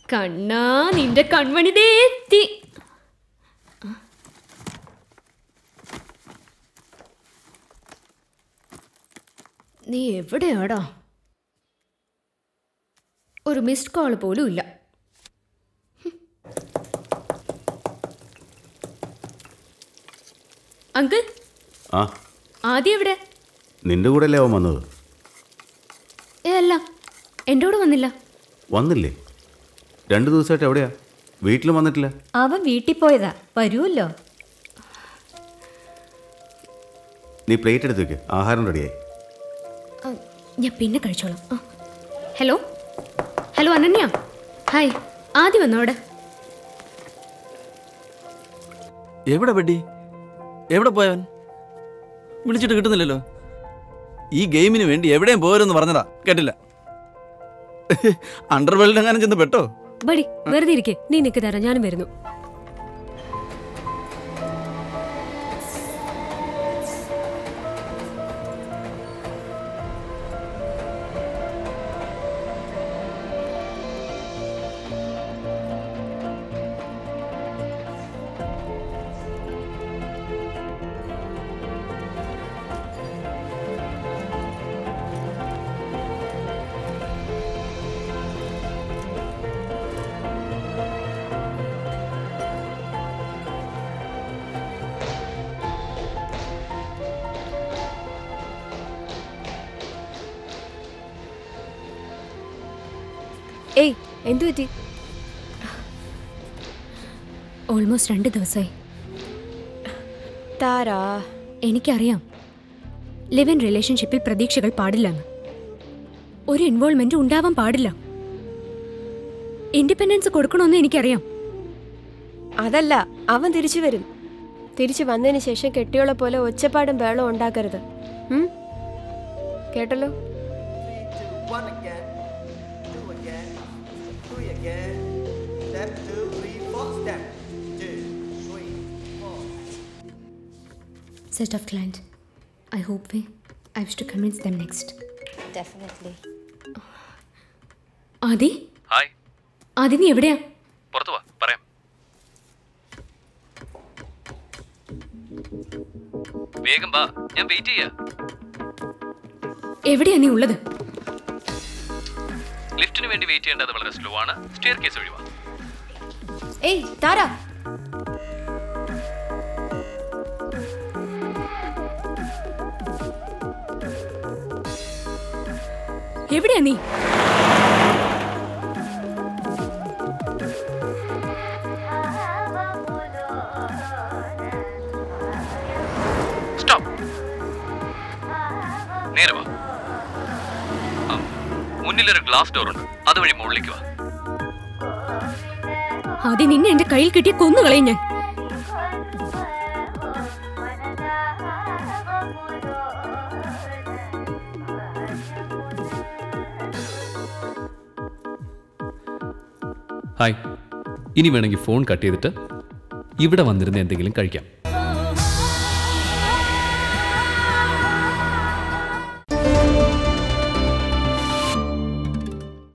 കണ്ണാ നിന്റെ കൺമണി ദേ എത്തി നീ എവിടെയാടാ ഒരു മിസ്ഡ് കോൾ പോലും ഇല്ല അങ്കിൾ ആ ആദ്യം എവിടെ നിന്റെ കൂടെ അല്ലേ അവൻ വന്നത് ഏ അല്ല എൻ്റെ കൂടെ വന്നില്ല വന്നില്ലേ രണ്ട് ദിവസമായിട്ട് എവിടെയാ വീട്ടിലും വന്നിട്ടില്ല അവൻ വീട്ടിൽ പോയതാ വരുമല്ലോ നീ പ്ലേറ്റ് എടുത്ത് വെക്ക് ആഹാരം റെഡിയായി ആ, ഞാൻ പിന്നെ കഴിച്ചോളാം ആ. ഹലോ ഹലോ അനന്യ ഹായ് ആദ്യം വന്നോ അവിടെ എവിടെ പെട്ടി എവിടെ പോയവൻ വിളിച്ചിട്ട് കിട്ടുന്നില്ലല്ലോ ഈ ഗെയിമിന് വേണ്ടി എവിടെയും പോരെന്ന് പറഞ്ഞതാ കേട്ടില്ല അണ്ടർവേൾഡ് എങ്ങാനും ചെന്ന് പെട്ടോ ബടി വെറുതെ ഇരിക്കെ നീ നിക്ക് തരാം ഞാനും വരുന്നു ഏയ് എന്തു പറ്റി ഓൾമോസ്റ്റ് രണ്ട് ദിവസമായി താരാ എനിക്കറിയാം ലിവ് ഇൻ റിലേഷൻഷിപ്പിൽ പ്രതീക്ഷകൾ പാടില്ലെന്ന് ഒരു ഇൻവോൾവ്മെന്റ് ഉണ്ടാവാൻ പാടില്ല ഇൻഡിപെൻഡൻസ് കൊടുക്കണമെന്ന് എനിക്കറിയാം അതല്ല അവൻ തിരിച്ചു വരും തിരിച്ചു വന്നതിന് ശേഷം കെട്ടിയോളെ പോലെ ഒച്ചപ്പാടും ബഹളവും ഉണ്ടാക്കരുത് ഉം? കേട്ടല്ലോ One again, two again, three again. Step two, three, four. Step two, three, four. Set of client I hope way I wish to convince them next definitely Aadhi hi Aadhi നീ എവിടെയാ പുറത്തു വാ പറയാം വേഗം വാ ഞാൻ വെയിറ്റ് ചെയ്യാ എവിടെയാ നീ ഉള്ളത് ലിഫ്റ്റിന് വേണ്ടി വെയിറ്റ് ചെയ്യേണ്ടത് വളരെ സ്ലോ ആണ് സ്റ്റെയർ കേസ് ഒഴിവാ ഏയ് താരാ എവിടെയാ നീ സ്റ്റോപ്പ് നേരെ വാ ആ, മുന്നിലൊരു ഗ്ലാസ് ഡോർ ഉണ്ട് അതുവഴി മുകളിലേക്ക് വാ ആദ്യം നിന്നെ എന്റെ കയ്യിൽ കിട്ടിയ കൊന്നുകളയും ഞാൻ ഹായ് ഇനി വേണമെങ്കിൽ ഫോൺ കട്ട് ചെയ്തിട്ട് ഇവിടെ വന്നിരുന്ന് എന്തെങ്കിലും കഴിക്കാം